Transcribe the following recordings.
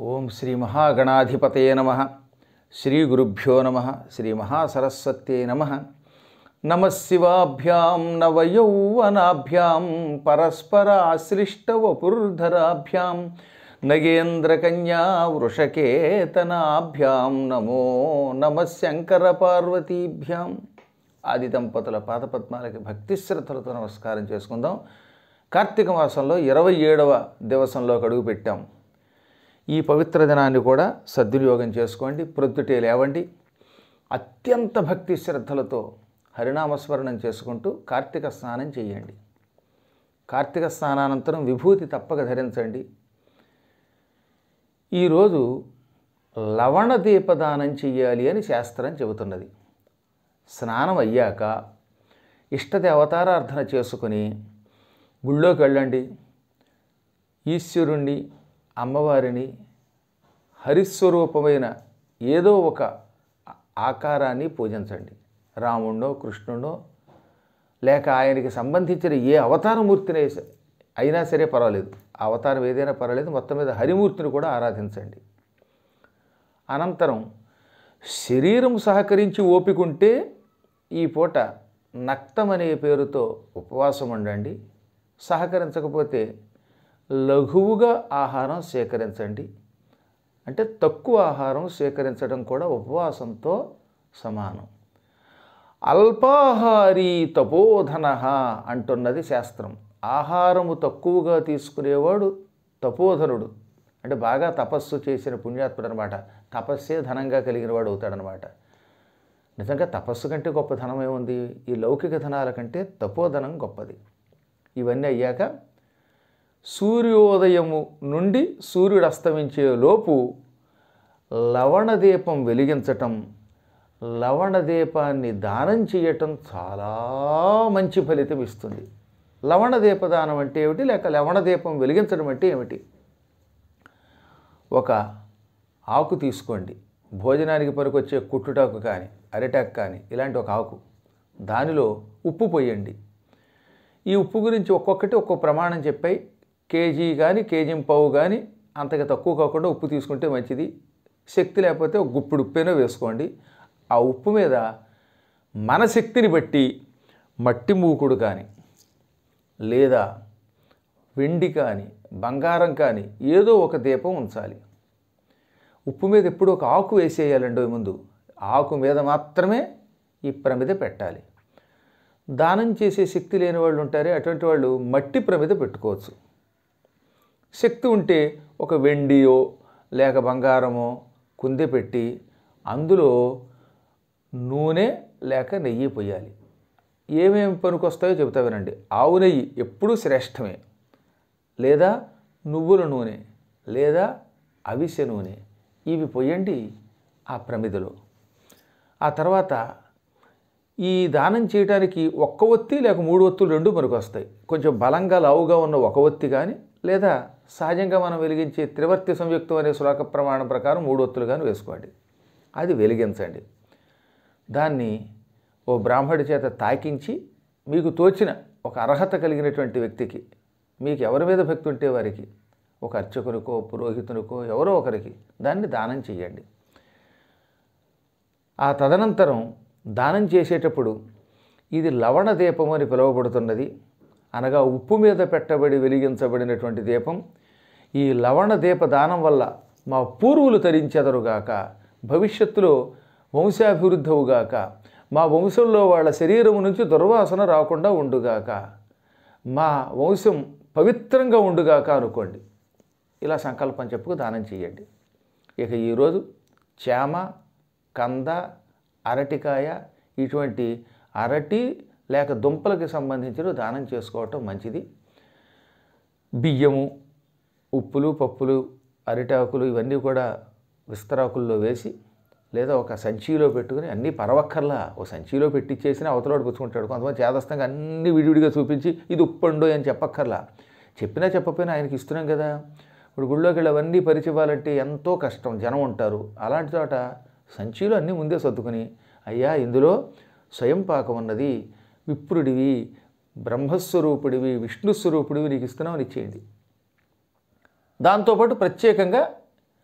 ఓం శ్రీ మహాగణాధిపతయ నమ శ్రీ గురుభ్యో నమ శ్రీ మహాసరస్వత్యై నమ నమ శివాభ్యాం నవయౌవనాభ్యాం పరస్పరాశ్లిష్టవపుర్ధరాభ్యాం నగేంద్రకన్యా వృషకేతనాభ్యాం నమో నమ శంకర పార్వతీభ్యాం ఆది దంపతుల పాదపద్మాలకి భక్తి శ్రద్ధలతో నమస్కారం చేసుకుందాం కార్తీక మాసంలో ఇరవై ఏడవ దివసంలోకి అడుగు పెట్టాం ఈ పవిత్ర దినాన్ని కూడా సద్వినియోగం చేసుకోండి ప్రొద్దుటే లేవండి అత్యంత భక్తి శ్రద్ధలతో హరినామస్మరణం చేసుకుంటూ కార్తీక స్నానం చేయండి కార్తీక స్నానానంతరం విభూతి తప్పక ధరించండి ఈరోజు లవణ దీపదానం చెయ్యాలి అని శాస్త్రం చెబుతున్నది స్నానం అయ్యాక ఇష్టదేవతారాధన చేసుకుని గుళ్ళోకి వెళ్ళండి ఈశ్వరుణ్ణి అమ్మవారిని హరిస్వరూపమైన ఏదో ఒక ఆకారాన్ని పూజించండి రాముణ్ణో కృష్ణుణ్ణో లేక ఆయనకి సంబంధించిన ఏ అవతారమూర్తిని అయినా సరే పర్వాలేదు ఆ అవతారం ఏదైనా పర్వాలేదు మొత్తం మీద హరిమూర్తిని కూడా ఆరాధించండి అనంతరం శరీరం సహకరించి ఓపికంటే ఈ పూట నక్తం అనే పేరుతో ఉపవాసం ఉండండి సహకరించకపోతే లఘువుగా ఆహారం సేకరించండి అంటే తక్కువ ఆహారం సేకరించడం కూడా ఉపవాసంతో సమానం అల్పాహారీ తపోధన అంటున్నది శాస్త్రం ఆహారము తక్కువగా తీసుకునేవాడు తపోధనుడు అంటే బాగా తపస్సు చేసిన పుణ్యాత్ముడు అనమాట తపస్సే ధనంగా కలిగిన వాడు అవుతాడనమాట నిజంగా తపస్సు కంటే గొప్ప ధనం ఏముంది ఈ లౌకిక ధనాల కంటే తపోధనం గొప్పది ఇవన్నీ అయ్యాక సూర్యోదయము నుండి సూర్యుడు అస్తమించే లోపు లవణదీపం వెలిగించటం లవణదీపాన్ని దానం చేయటం చాలా మంచి ఫలితం ఇస్తుంది లవణదీప దానం అంటే ఏమిటి లేక లవణదీపం వెలిగించడం అంటే ఏమిటి ఒక ఆకు తీసుకోండి భోజనానికి పనికొచ్చే కుట్టుటాకు కానీ అరిటాకు కానీ ఇలాంటి ఒక ఆకు దానిలో ఉప్పు పోయండి ఈ ఉప్పు గురించి ఒక్కొక్కటి ఒక్కో ప్రమాణం చెప్పాయి కేజీ కానీ కేజీ పావు కానీ అంతగా తక్కువ కాకుండా ఉప్పు తీసుకుంటే మంచిది శక్తి లేకపోతే ఒక గుప్పుడు ఉప్పైనా వేసుకోండి ఆ ఉప్పు మీద మన శక్తిని బట్టి మట్టి మూకుడు కానీ లేదా వెండి కానీ బంగారం కానీ ఏదో ఒక దీపం ఉంచాలి ఉప్పు మీద ఎప్పుడు ఒక ఆకు వేసేయాలండి ముందు ఆకు మీద మాత్రమే ఈ ప్రమిద పెట్టాలి దానం చేసే శక్తి లేని వాళ్ళు ఉంటారే అటువంటి వాళ్ళు మట్టి ప్రమిద పెట్టుకోవచ్చు శక్తి ఉంటే ఒక వెండియో లేక బంగారమో కుందె పెట్టి అందులో నూనె లేక నెయ్యి పోయాలి ఏమేమి పనికొస్తాయో చెబుతా వినండి ఆవు నెయ్యి ఎప్పుడూ శ్రేష్టమే లేదా నువ్వుల నూనె లేదా అవిసె నూనె ఇవి పోయండి ఆ ప్రమిదలో ఆ తర్వాత ఈ దానం చేయడానికి ఒక్క ఒత్తి లేక మూడు ఒత్తులు రెండు మనకు వస్తాయి కొంచెం బలంగా లావుగా ఉన్న ఒక ఒత్తి కానీ లేదా సహజంగా మనం వెలిగించే త్రివర్తి సంయుక్తం అనే శ్లోక ప్రమాణం ప్రకారం మూడు ఒత్తులు కానీ వేసుకోండి అది వెలిగించండి దాన్ని ఓ బ్రాహ్మడి చేత తాకించి మీకు తోచిన ఒక అర్హత కలిగినటువంటి వ్యక్తికి మీకు ఎవరి మీద భక్తి ఉంటే వారికి ఒక అర్చకునికో పురోహితునికో ఎవరో ఒకరికి దాన్ని దానం చేయండి ఆ తదనంతరం దానం చేసేటప్పుడు ఇది లవణ దీపం అని పిలువబడుతున్నది అనగా ఉప్పు మీద పెట్టబడి వెలిగించబడినటువంటి దీపం ఈ లవణ దీప దానం వల్ల మా పూర్వులు తరించెదరుగాక భవిష్యత్తులో వంశాభివృద్ధవుగాక మా వంశంలో వాళ్ళ శరీరం నుంచి దుర్వాసన రాకుండా ఉండుగాక మా వంశం పవిత్రంగా ఉండుగాక అనుకోండి ఇలా సంకల్పం చెప్పుకు దానం చేయండి ఇక ఈరోజు చామ కంద అరటికాయ ఇటువంటి అరటి లేక దుంపలకి సంబంధించిన దానం చేసుకోవటం మంచిది బియ్యము ఉప్పులు పప్పులు అరిటాకులు ఇవన్నీ కూడా విస్తరాకుల్లో వేసి లేదా ఒక సంచిలో పెట్టుకుని అన్నీ పరవక్కర్లా ఒక సంచిలో పెట్టించేసిన అవతలోడు పుచ్చుకుంటాడు కొంతమంది చేదస్తంగా అన్ని విడివిడిగా చూపించి ఇది ఉప్పండు అని చెప్పక్కర్లా చెప్పినా చెప్పకపోయినా ఆయనకి ఇస్తున్నాం కదా ఇప్పుడు గుళ్ళోకి వెళ్ళి అవన్నీ పరిచివ్వాలంటే ఎంతో కష్టం జనం ఉంటారు అలాంటి చోట సంచిలో అన్నీ ముందే సర్దుకుని అయ్యా ఇందులో స్వయం పాకం ఉన్నది విప్రుడివి బ్రహ్మస్వరూపుడివి విష్ణుస్వరూపుడివి నీకు ఇస్తున్నామని ఇచ్చేయండి దాంతోపాటు ప్రత్యేకంగా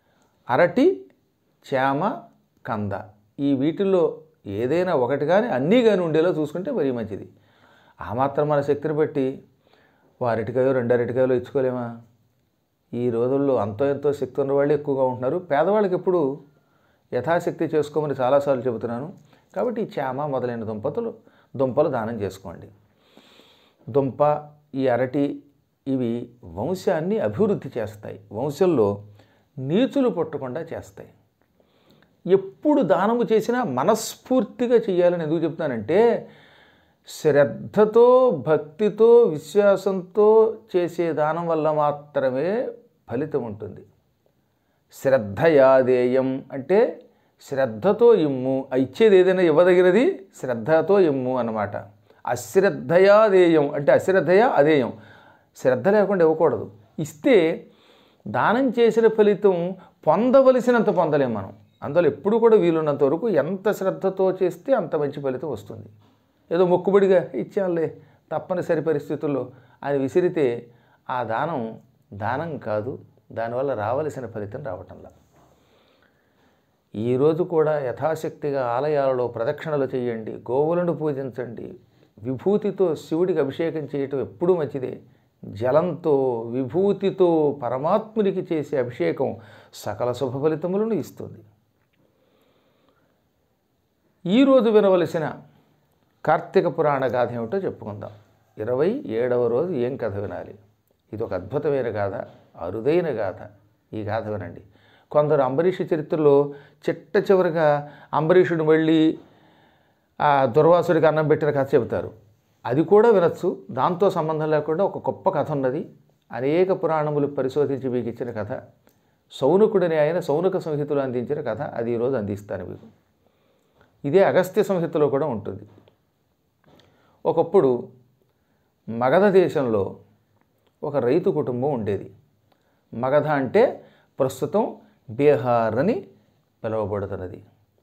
అరటి చేమ కంద ఈ వీటిల్లో ఏదైనా ఒకటి కానీ అన్నీ కానీ ఉండేలా చూసుకుంటే మరీ మంచిది ఆ మాత్రం మన శక్తిని బట్టి ఓ అరటికాయో రెండు అరటికాయలు ఇచ్చుకోలేమా ఈ రోజుల్లో అంతో ఎంతో శక్తి ఉన్న వాళ్ళు ఎక్కువగా ఉంటున్నారు పేదవాళ్ళకి ఎప్పుడు యథాశక్తి చేసుకోమని చాలాసార్లు చెబుతున్నాను కాబట్టి ఈ చేమ మొదలైన దుంపతులు దుంపలు దానం చేసుకోండి దుంప ఈ అరటి ఇవి వంశాన్ని అభివృద్ధి చేస్తాయి వంశంలో నీచులు పుట్టకుండా చేస్తాయి ఎప్పుడు దానము చేసినా మనస్ఫూర్తిగా చేయాలని ఎందుకు చెప్తున్నానంటే శ్రద్ధతో భక్తితో విశ్వాసంతో చేసే దానం వల్ల మాత్రమే ఫలితం ఉంటుంది శ్రద్ధయాదేయం అంటే శ్రద్ధతో ఇమ్ము ఆ ఇచ్చేది ఏదైనా ఇవ్వదగినది శ్రద్ధతో ఇమ్ము అన్నమాట అశ్రద్ధయాదేయం అంటే అశ్రద్ధయ అదేయం శ్రద్ధ లేకుండా ఇవ్వకూడదు ఇస్తే దానం చేసిన ఫలితం పొందవలసినంత పొందలేం మనం అందులో ఎప్పుడు కూడా వీలున్నంత వరకు ఎంత శ్రద్ధతో చేస్తే అంత మంచి ఫలితం వస్తుంది ఏదో మొక్కుబడిగా ఇచ్చాంలే తప్పనిసరి పరిస్థితుల్లో అని విసిరితే ఆ దానం దానం కాదు దానివల్ల రావలసిన ఫలితం రావటంలా ఈరోజు కూడా యథాశక్తిగా ఆలయాలలో ప్రదక్షిణలు చేయండి గోవులను పూజించండి విభూతితో శివుడికి అభిషేకం చేయటం ఎప్పుడూ మంచిదే జలంతో విభూతితో పరమాత్మునికి చేసే అభిషేకం సకల శుభ ఫలితములను ఇస్తుంది ఈరోజు వినవలసిన కార్తీక పురాణ గాథ ఏమిటో చెప్పుకుందాం ఇరవై ఏడవ రోజు ఏం కథ వినాలి ఇది ఒక అద్భుతమైన గాథ అరుదైన గాథ ఈ గాథ వినండి కొందరు అంబరీషు చరిత్రలో చిట్ట చివరిగా అంబరీషుడు మళ్ళీ ఆ దుర్వాసుడికి అన్నం పెట్టిన కథ చెబుతారు అది కూడా వినొచ్చు దాంతో సంబంధం లేకుండా ఒక గొప్ప కథ ఉన్నది అనేక పురాణములు పరిశోధించి మీకు ఇచ్చిన కథ సౌనకుడిని ఆయన సౌనక సంహితలో అందించిన కథ అది ఈరోజు అందిస్తాను మీకు ఇదే అగస్త్య సంహితలో కూడా ఉంటుంది ఒకప్పుడు మగధ దేశంలో ఒక రైతు కుటుంబం ఉండేది మగధ అంటే ప్రస్తుతం బీహార్ అని పిలువబడుతున్నది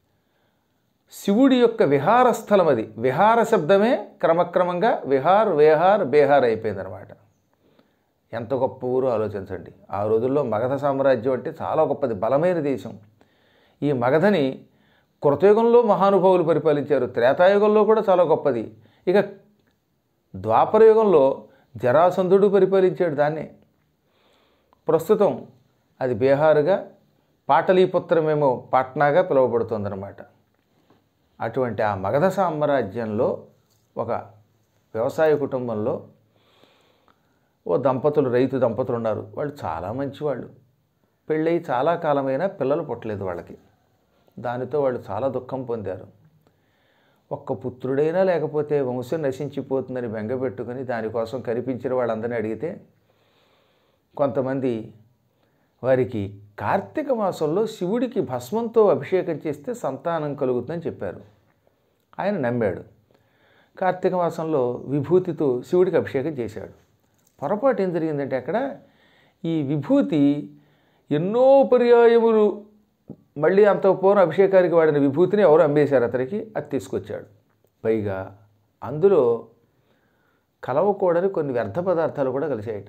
శివుడి యొక్క విహార స్థలం అది విహార శబ్దమే క్రమక్రమంగా విహార్ విహార్ బీహార్ అయిపోయిందనమాట ఎంత గొప్ప ఊరు ఆలోచించండి ఆ రోజుల్లో మగధ సామ్రాజ్యం అంటే చాలా గొప్పది బలమైన దేశం ఈ మగధని కృతయుగంలో మహానుభావులు పరిపాలించారు త్రేతాయుగంలో కూడా చాలా గొప్పది ఇక ద్వాపరయుగంలో జరాసంధుడు పరిపాలించాడు దాన్నే ప్రస్తుతం అది బీహారుగా పాటలీపుత్రమేమో పాట్నాగా పిలువబడుతుందన్నమాట అటువంటి ఆ మగధ సామ్రాజ్యంలో ఒక వ్యవసాయ కుటుంబంలో ఓ దంపతులు రైతు దంపతులు ఉన్నారు వాళ్ళు చాలా మంచివాళ్ళు పెళ్ళయి చాలా కాలమైనా పిల్లలు పుట్టలేదు వాళ్ళకి దానితో వాళ్ళు చాలా దుఃఖం పొందారు ఒక్క పుత్రుడైనా లేకపోతే వంశం నశించిపోతుందని బెంగపెట్టుకుని దానికోసం కనిపించిన వాళ్ళందరినీ అడిగితే కొంతమంది వారికి కార్తీక మాసంలో శివుడికి భస్మంతో అభిషేకం చేస్తే సంతానం కలుగుతుందని చెప్పారు ఆయన నమ్మాడు కార్తీక మాసంలో విభూతితో శివుడికి అభిషేకం చేశాడు పొరపాటు ఏం జరిగిందంటే అక్కడ ఈ విభూతి ఎన్నో పర్యాయములు మళ్ళీ అంత పూర్వం అభిషేకానికి వాడిన విభూతిని ఎవరు అమ్మేశారు అతనికి అది తీసుకొచ్చాడు పైగా అందులో కలవకూడని కొన్ని వ్యర్థ పదార్థాలు కూడా కలిసాయట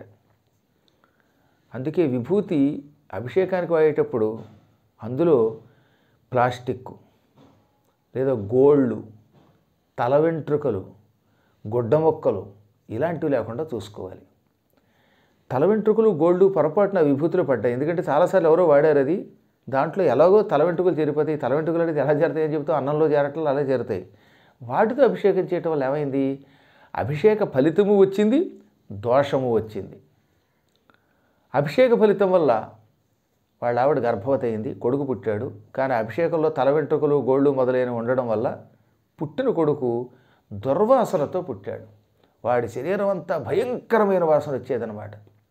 అందుకే విభూతి అభిషేకానికి వాడేటప్పుడు అందులో ప్లాస్టిక్ లేదా గోళ్ళు తల వెంట్రుకలు గుడ్డ మొక్కలు ఇలాంటివి లేకుండా చూసుకోవాలి తల వెంట్రుకలు గోల్డ్ పొరపాటున విభూతిలో పడ్డాయి ఎందుకంటే చాలాసార్లు ఎవరో వాడారు అది దాంట్లో ఎలాగో తల వెంట్రుకలు చేరిపోతాయి తల వెంట్రుకలు అనేది ఎలా చేరుతాయి అని చెప్తూ అన్నంలో చేరట్లు అలా చేరుతాయి వాటితో అభిషేకం చేయటం వల్ల ఏమైంది అభిషేక ఫలితము వచ్చింది దోషము వచ్చింది అభిషేక ఫలితం వల్ల వాళ్ళ ఆవిడ గర్భవతి అయింది కొడుకు పుట్టాడు కానీ అభిషేకంలో తల వెంట్రుకలు గోళ్ళు మొదలైనవి ఉండడం వల్ల పుట్టిన కొడుకు దుర్వాసనతో పుట్టాడు వాడి శరీరం అంతా భయంకరమైన వాసన వచ్చేదన్నమాట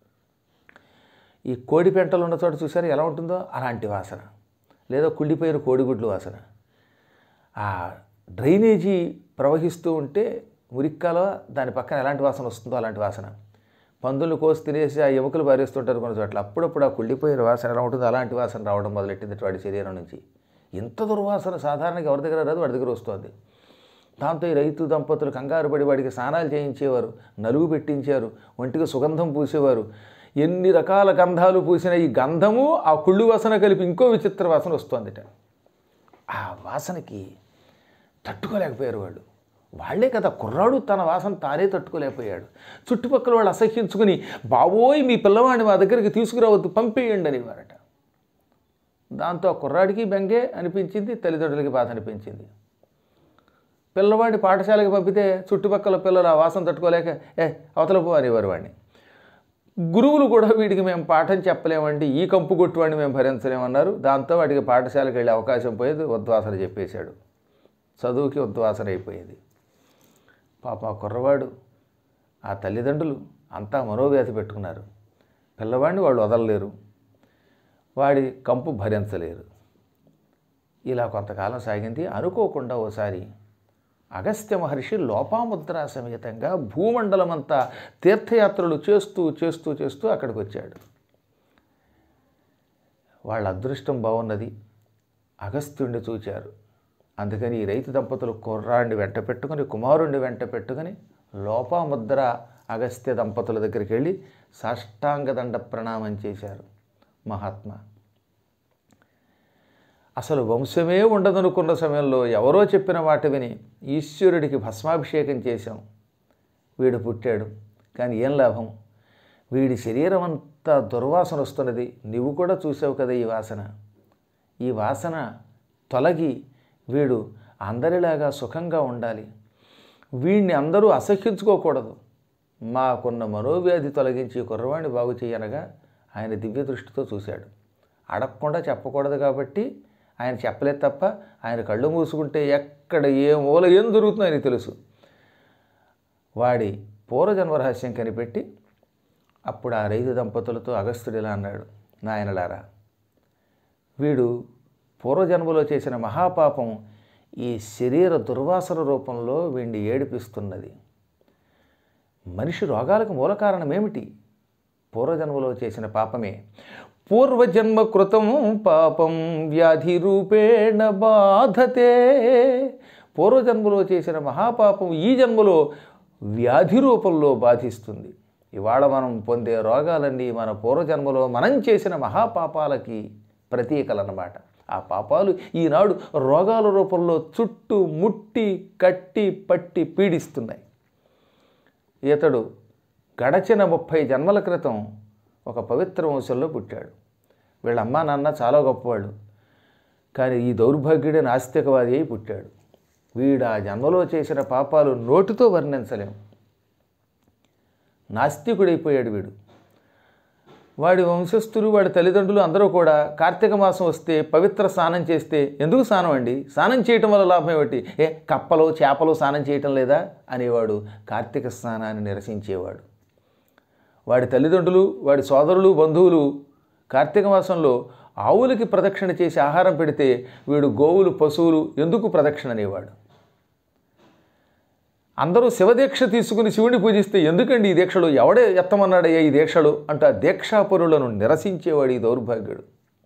ఈ కోడి పెంటలు ఉన్న చోట చూసారు ఎలా ఉంటుందో అలాంటి వాసన లేదా కుళ్ళిపోయిన కోడిగుడ్లు వాసన ఆ డ్రైనేజీ ప్రవహిస్తూ ఉంటే మురిక్కాలో దాని పక్కన ఎలాంటి వాసన వస్తుందో అలాంటి వాసన పందులు కోసి తినేసి ఆ ఎముకలు పారేస్తుంటారు కొన్ని చోట్ల అప్పుడప్పుడు ఆ కుళ్ళిపోయిన వాసన ఎలా ఉంటుందో అలాంటి వాసన రావడం మొదలెట్టింది వాడి శరీరం నుంచి ఇంత దుర్వాసన సాధారణంగా ఎవరి దగ్గర రాదు వాడి దగ్గర వస్తుంది దాంతో ఈ రైతు దంపతులు కంగారు పడి వాడికి స్నానాలు చేయించేవారు నలుగు పెట్టించారు ఒంటికి సుగంధం పూసేవారు ఎన్ని రకాల గంధాలు పూసిన ఈ గంధము ఆ కుళ్ళు వాసన కలిపి ఇంకో విచిత్ర వాసన వస్తుందిట ఆ వాసనకి తట్టుకోలేకపోయారు వాళ్ళు వాళ్ళే కదా కుర్రాడు తన వాసన తానే తట్టుకోలేకపోయాడు చుట్టుపక్కల వాళ్ళు అసహ్యించుకుని బావోయ్ మీ పిల్లవాడిని మా దగ్గరికి తీసుకురావద్దు పంపేయండి అనేవారట దాంతో ఆ కుర్రాడికి బెంగే అనిపించింది తల్లిదండ్రులకి బాధ అనిపించింది పిల్లవాడిని పాఠశాలకు పంపితే చుట్టుపక్కల పిల్లలు ఆ వాసన తట్టుకోలేక ఏ అవతల పో అనేవారు వాడిని గురువులు కూడా వీడికి మేము పాఠం చెప్పలేమండి ఈ కంపు కొట్టువాడిని మేము భరించలేమన్నారు దాంతో వాడికి పాఠశాలకు వెళ్ళే అవకాశం పోయేది ఉద్వాసన చెప్పేశాడు చదువుకి ఉద్వాసన అయిపోయింది పాప ఆ కుర్రవాడు ఆ తల్లిదండ్రులు అంతా మనోవ్యాధి పెట్టుకున్నారు పిల్లవాడిని వాళ్ళు వదలలేరు వాడి కంపు భరించలేరు ఇలా కొంతకాలం సాగింది అనుకోకుండా ఓసారి అగస్త్య మహర్షి లోపాముద్ర సమేతంగా భూమండలమంతా తీర్థయాత్రలు చేస్తూ చేస్తూ చేస్తూ అక్కడికి వచ్చాడు వాళ్ళ అదృష్టం బాగున్నది అగస్త్యుడిని చూచారు అందుకని ఈ రైతు దంపతులు కుర్రాడిని వెంట పెట్టుకుని కుమారుణ్ణి వెంట పెట్టుకుని లోపాముద్ర అగస్త్య దంపతుల దగ్గరికి వెళ్ళి సాష్టాంగదండ ప్రణామం చేశారు మహాత్మా అసలు వంశమే ఉండదనుకున్న సమయంలో ఎవరో చెప్పిన మాట విని ఈశ్వరుడికి భస్మాభిషేకం చేశాం వీడు పుట్టాడు కానీ ఏం లాభం వీడి శరీరం అంతా దుర్వాసన వస్తున్నది నువ్వు కూడా చూసావు కదా ఈ వాసన ఈ వాసన తొలగి వీడు అందరిలాగా సుఖంగా ఉండాలి వీడిని అందరూ అసహ్యించుకోకూడదు మాకున్న మనోవ్యాధి తొలగించి కుర్రవాణ్ణి బాగు చేయనగా ఆయన దివ్య దృష్టితో చూశాడు అడగకుండా చెప్పకూడదు కాబట్టి ఆయన చెప్పలేదు తప్ప ఆయన కళ్ళు మూసుకుంటే ఎక్కడ ఏ మూల ఏం జరుగుతుందో ఆయనకు తెలుసు వాడి పూర్వజన్మ రహస్యం కనిపెట్టి అప్పుడు ఆ రైతు దంపతులతో అగస్త్యుడు ఇలా అన్నాడు నాయనలారా వీడు పూర్వజన్మలో చేసిన మహాపాపం ఈ శరీర దుర్వాసన రూపంలో వీడిని ఏడిపిస్తున్నది మనిషి రోగాలకు మూల కారణం ఏమిటి పూర్వజన్మలో చేసిన పాపమే పూర్వజన్మ కృతం పాపం వ్యాధి రూపేణ బాధతే పూర్వజన్మలో చేసిన మహాపాపం ఈ జన్మలో వ్యాధి రూపంలో బాధిస్తుంది ఇవాళ మనం పొందే రోగాలన్నీ మన పూర్వజన్మలో మనం చేసిన మహాపాపాలకి ప్రతీకలన్నమాట ఆ పాపాలు ఈనాడు రోగాల రూపంలో చుట్టూ ముట్టి కట్టి పట్టి పీడిస్తున్నాయి ఇతడు గడచిన ముప్పై జన్మల క్రితం ఒక పవిత్ర వంశంలో పుట్టాడు వీళ్ళ అమ్మా నాన్న చాలా గొప్పవాళ్ళు కానీ ఈ దౌర్భాగ్యుడే నాస్తికవాది అయి పుట్టాడు వీడు ఆ జన్మలో చేసిన పాపాలు నోటితో వర్ణించలేం నాస్తికుడైపోయాడు వీడు వాడి వంశస్థులు వాడి తల్లిదండ్రులు అందరూ కూడా కార్తీక మాసం వస్తే పవిత్ర స్నానం చేస్తే ఎందుకు స్నానం అండి స్నానం చేయటం వల్ల లాభం ఏమిటి ఏ కప్పలు చేపలు స్నానం చేయటం లేదా అనేవాడు కార్తీక స్నానాన్ని నిరసించేవాడు వాడి తల్లిదండ్రులు వాడి సోదరులు బంధువులు కార్తీక మాసంలో ఆవులకి ప్రదక్షిణ చేసి ఆహారం పెడితే వీడు గోవులు పశువులు ఎందుకు ప్రదక్షిణ అనేవాడు అందరూ శివదీక్ష తీసుకుని శివుని పూజిస్తే ఎందుకండి ఈ దీక్షలు ఎవడే ఎత్తమన్నాడయ్యా ఈ దీక్షలు అంటూ ఆ దీక్షాపరులను నిరసించేవాడు ఈ దౌర్భాగ్యుడు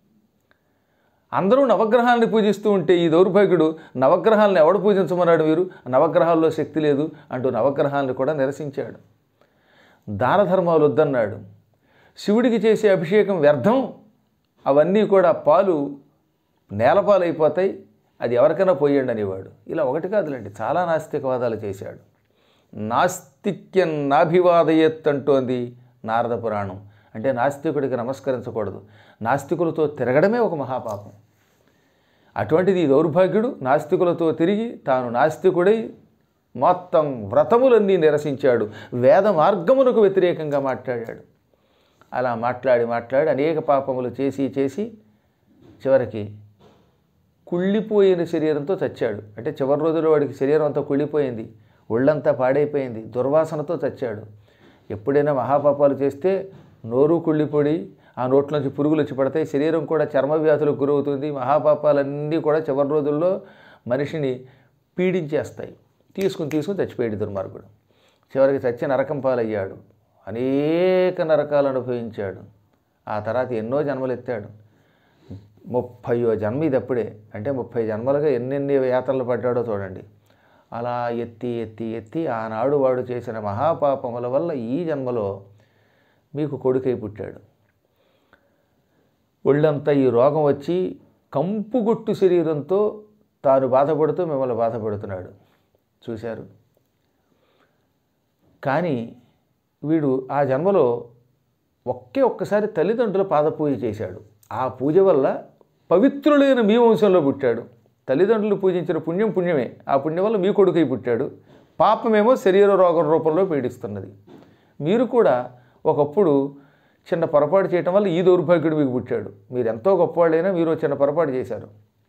అందరూ నవగ్రహాలని పూజిస్తూ ఉంటే ఈ దౌర్భాగ్యుడు నవగ్రహాలను ఎవడు పూజించమన్నాడు మీరు నవగ్రహాల్లో శక్తి లేదు అంటూ నవగ్రహాలను కూడా నిరసించాడు దాన ధర్మాలు వద్దన్నాడు శివుడికి చేసే అభిషేకం వ్యర్థం అవన్నీ కూడా పాలు నేలపాలైపోతాయి అది ఎవరికైనా పోయండి అనేవాడు ఇలా ఒకటి కాదులేండి చాలా నాస్తికవాదాలు చేశాడు నాస్తిక్యం నాభివాదయత్ అంటోంది నారద పురాణం అంటే నాస్తికుడికి నమస్కరించకూడదు నాస్తికులతో తిరగడమే ఒక మహాపాపం అటువంటిది ఈ దౌర్భాగ్యుడు నాస్తికులతో తిరిగి తాను నాస్తికుడై మొత్తం వ్రతములన్నీ నిరసించాడు వేద మార్గములకు వ్యతిరేకంగా మాట్లాడాడు అలా మాట్లాడి మాట్లాడి అనేక పాపములు చేసి చేసి చివరికి కుళ్ళిపోయిన శరీరంతో చచ్చాడు అంటే చివరి రోజుల్లో వాడికి శరీరం అంతా కుళ్ళిపోయింది ఒళ్ళంతా పాడైపోయింది దుర్వాసనతో చచ్చాడు ఎప్పుడైనా మహాపాపాలు చేస్తే నోరు కుళ్ళిపోయి ఆ నోట్లోంచి పురుగులు వచ్చి పడతాయి శరీరం కూడా చర్మ వ్యాధులకు గురవుతుంది మహాపాపాలన్నీ కూడా చివరి రోజుల్లో మనిషిని పీడించేస్తాయి తీసుకుని తీసుకుని చచ్చిపోయాడు దుర్మార్గుడు చివరికి చచ్చి నరకం పాలయ్యాడు అనేక నరకాలు అనుభవించాడు ఆ తర్వాత ఎన్నో జన్మలు ఎత్తాడు ముప్పయో జన్మ ఇది అప్పుడే అంటే ముప్పై జన్మలుగా ఎన్నెన్ని యాత్రలు పడ్డాడో చూడండి అలా ఎత్తి ఎత్తి ఎత్తి ఆనాడు వాడు చేసిన మహాపాపముల వల్ల ఈ జన్మలో మీకు కొడుకై పుట్టాడు ఒళ్ళంతా ఈ రోగం వచ్చి కంపుగొట్టు శరీరంతో తాను బాధపడుతూ మిమ్మల్ని బాధపడుతున్నాడు చూశారు కానీ వీడు ఆ జన్మలో ఒకే ఒక్కసారి తల్లిదండ్రుల పాదపూజ చేశాడు ఆ పూజ వల్ల పవిత్రులైన మీ వంశంలో పుట్టాడు తల్లిదండ్రులు పూజించిన పుణ్యం పుణ్యమే ఆ పుణ్యం వల్ల మీ కొడుకై పుట్టాడు పాపమేమో శరీర రోగం రూపంలో పీడిస్తున్నది మీరు కూడా ఒకప్పుడు చిన్న పొరపాటు చేయటం వల్ల ఈ దౌర్భాగ్యుడు మీకు పుట్టాడు మీరు ఎంతో గొప్పవాళ్ళైనా మీరు చిన్న పొరపాటు చేశారు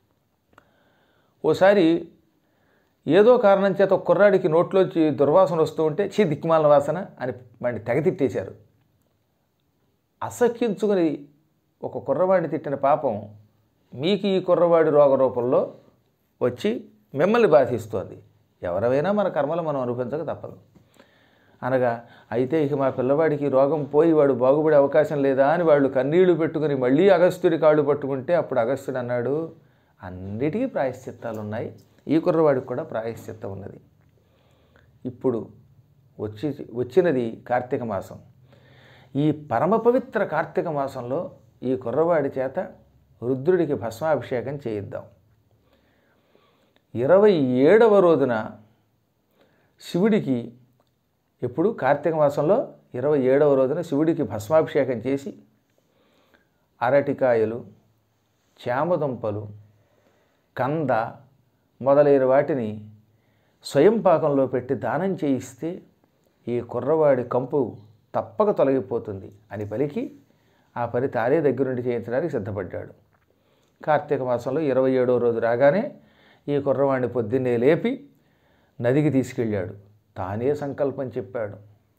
ఓసారి ఏదో కారణం చేత ఒక కుర్రాడికి నోట్లోంచి దుర్వాసన వస్తూ ఉంటే చీ దిక్మాల వాసన అని వాడిని తెగతిట్టేశారు అసఖ్యించుకుని ఒక కుర్రవాడిని తిట్టిన పాపం మీకు ఈ కుర్రవాడి రోగ రూపంలో వచ్చి మిమ్మల్ని బాధిస్తోంది ఎవరైనా మన కర్మలు మనం అనుభవించక తప్పదు అనగా అయితే ఇక మా పిల్లవాడికి రోగం పోయి వాడు బాగుపడే అవకాశం లేదా అని వాళ్ళు కన్నీళ్లు పెట్టుకుని మళ్ళీ అగస్త్యుడి కాళ్ళు పట్టుకుంటే అప్పుడు అగస్త్యుడు అన్నాడు అన్నిటికీ ప్రాయశ్చిత్తాలు ఉన్నాయి ఈ కుర్రవాడికి కూడా ప్రాయశ్చిత్తం ఉన్నది ఇప్పుడు వచ్చి వచ్చినది కార్తీక మాసం ఈ పరమ పవిత్ర కార్తీక మాసంలో ఈ కుర్రవాడి చేత రుద్రుడికి భస్మాభిషేకం చేయిద్దాం ఇరవై ఏడవ రోజున శివుడికి ఎప్పుడు కార్తీక మాసంలో ఇరవై ఏడవ రోజున శివుడికి భస్మాభిషేకం చేసి అరటికాయలు చామదుంపలు కంద మొదలైన వాటిని స్వయం పాకంలో పెట్టి దానం చేయిస్తే ఈ కుర్రవాడి కంపు తప్పక తొలగిపోతుంది అని పలికి ఆ పని తానే దగ్గరుండి చేయించడానికి సిద్ధపడ్డాడు కార్తీక మాసంలో ఇరవై ఏడవ రోజు రాగానే ఈ కుర్రవాడిని పొద్దున్నే లేపి నదికి తీసుకెళ్ళాడు తానే సంకల్పం చెప్పాడు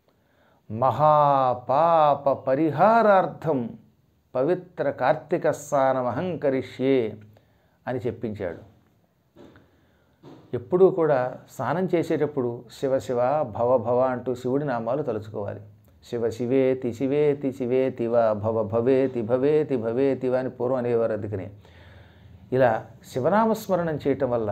మహాపాప పరిహారార్థం పవిత్ర కార్తీక స్నానం అహంకరిష్యే అని చెప్పించాడు ఎప్పుడూ కూడా స్నానం చేసేటప్పుడు శివ శివ భవ భవ అంటూ శివుడి నామాలు తలుచుకోవాలి శివ శివేతి శివేతి శివేతివ భవ భవేతి భవేతి భవేతివ అని పూర్వం అనేవారు అందుకని ఇలా శివనామస్మరణం చేయటం వల్ల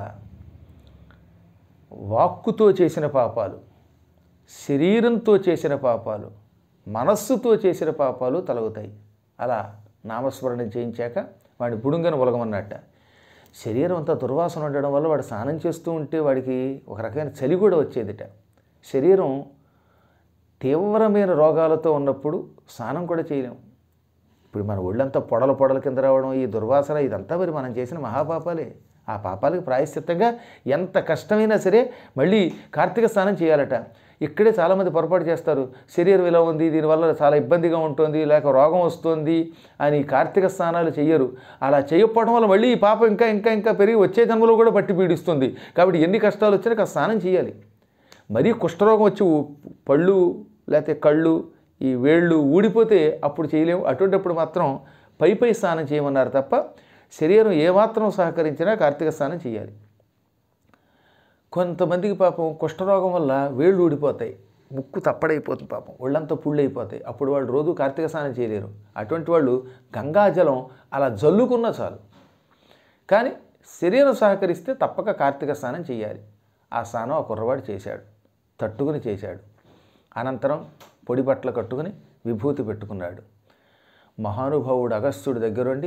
వాక్కుతో చేసిన పాపాలు శరీరంతో చేసిన పాపాలు మనస్సుతో చేసిన పాపాలు తొలగుతాయి అలా నామస్మరణం చేయించాక వాడిని బుడుంగను ఉలగమన్నట్ట శరీరం అంతా దుర్వాసన ఉండడం వల్ల వాడు స్నానం చేస్తూ ఉంటే వాడికి ఒక రకమైన చలి కూడా వచ్చేదిట శరీరం తీవ్రమైన రోగాలతో ఉన్నప్పుడు స్నానం కూడా చేయలేం ఇప్పుడు మన ఒళ్ళంతా పొడల పొడల కింద రావడం ఈ దుర్వాసన ఇదంతా మరి మనం చేసిన మహాపాపాలే ఆ పాపాలకు ప్రాయశ్చిత్తంగా ఎంత కష్టమైనా సరే మళ్ళీ కార్తీక స్నానం చేయాలట ఇక్కడే చాలామంది పొరపాటు చేస్తారు శరీరం ఇలా ఉంది దీనివల్ల చాలా ఇబ్బందిగా ఉంటుంది లేక రోగం వస్తుంది అని కార్తీక స్నానాలు చెయ్యరు అలా చేయకపోవడం వల్ల మళ్ళీ ఈ పాపం ఇంకా ఇంకా ఇంకా పెరిగి వచ్చే జన్మలో కూడా పట్టి పీడిస్తుంది కాబట్టి ఎన్ని కష్టాలు వచ్చినా కాస్త స్నానం చేయాలి మరీ కుష్ఠరోగం వచ్చి ఊ- పళ్ళు లేకపోతే కళ్ళు ఈ వేళ్ళు ఊడిపోతే అప్పుడు చేయలేము అటువంటిప్పుడు మాత్రం పై పై స్నానం చేయమన్నారు తప్ప శరీరం ఏమాత్రం సహకరించినా కార్తీక స్నానం చేయాలి కొంతమందికి పాపం కుష్ఠరోగం వల్ల వేళ్ళు ఊడిపోతాయి ముక్కు తప్పడైపోతుంది పాపం ఒళ్ళంతా పుళ్ళు అయిపోతాయి అప్పుడు వాళ్ళు రోజు కార్తీక స్నానం చేయలేరు అటువంటి వాళ్ళు గంగాజలం అలా జల్లుకున్నా చాలు కానీ శరీరం సహకరిస్తే తప్పక కార్తీక స్నానం చేయాలి ఆ స్నానం ఆ కుర్రవాడు చేశాడు తట్టుకుని చేశాడు అనంతరం పొడి బట్టలు కట్టుకుని విభూతి పెట్టుకున్నాడు మహానుభావుడు అగస్త్యుడి దగ్గరుండి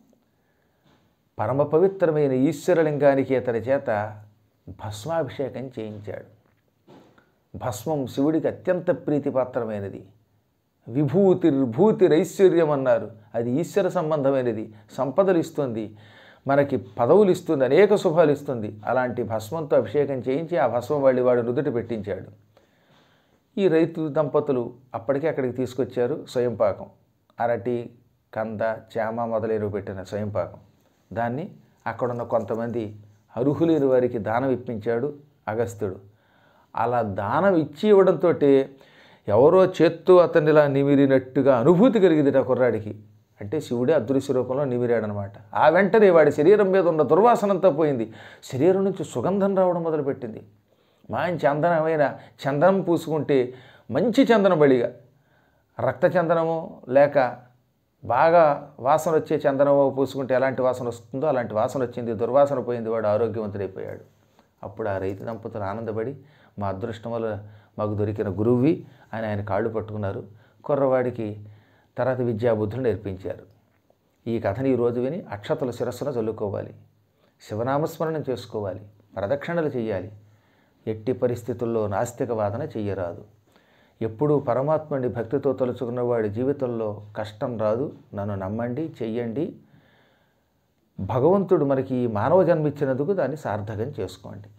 పరమ పవిత్రమైన ఈశ్వరలింగానికి అతని చేత భస్మాభిషేకం చేయించాడు భస్మం శివుడికి అత్యంత ప్రీతిపాత్రమైనది విభూతిర్భూతిరైశ్వర్యం అన్నారు అది ఈశ్వర సంబంధమైనది సంపదలు ఇస్తుంది మనకి పదవులు ఇస్తుంది అనేక శుభాలు ఇస్తుంది అలాంటి భస్మంతో అభిషేకం చేయించి ఆ భస్మం వాళ్ళి వాడు నుదుట పెట్టించాడు ఈ రైతు దంపతులు అప్పటికే అక్కడికి తీసుకొచ్చారు స్వయంపాకం అరటి కంద చామ మొదలైనవి పెట్టిన స్వయంపాకం దాన్ని అక్కడున్న కొంతమంది అర్హులైన వారికి దానం ఇప్పించాడు అగస్త్యుడు అలా దానం ఇచ్చి ఇవ్వడంతో ఎవరో చేత్తో అతన్ని ఇలా నిమిరినట్టుగా అనుభూతి కలిగింది ఆ కుర్రాడికి అంటే శివుడే అదృశ్య రూపంలో నిమిరాడనమాట ఆ వెంటనే వాడి శరీరం మీద ఉన్న దుర్వాసనంతా పోయింది శరీరం నుంచి సుగంధం రావడం మొదలుపెట్టింది మంచి చందనమైన చందనం పూసుకుంటే మంచి చందనం బలిగా రక్త చందనము లేక బాగా వాసన వచ్చే చందనము పూసుకుంటే ఎలాంటి వాసన వస్తుందో అలాంటి వాసన వచ్చింది దుర్వాసన పోయింది వాడు ఆరోగ్యవంతుడైపోయాడు అప్పుడు ఆ రైతు దంపతులు ఆనందపడి మా అదృష్టం వల్ల మాకు దొరికిన గురువువి అని ఆయన కాళ్ళు పట్టుకున్నారు కుర్రవాడికి తర్వాత విద్యాబుద్ధులు నేర్పించారు ఈ కథని ఈరోజు విని అక్షతల శిరస్సున చల్లుకోవాలి శివనామస్మరణం చేసుకోవాలి ప్రదక్షిణలు చేయాలి ఎట్టి పరిస్థితుల్లో నాస్తిక వాదన చెయ్యరాదు ఎప్పుడూ పరమాత్మని భక్తితో తలుచుకున్న వాడి జీవితంలో కష్టం రాదు నన్ను నమ్మండి చెయ్యండి భగవంతుడు మనకి ఈ మానవ జన్మ ఇచ్చినందుకు దాన్ని సార్థకం చేసుకోండి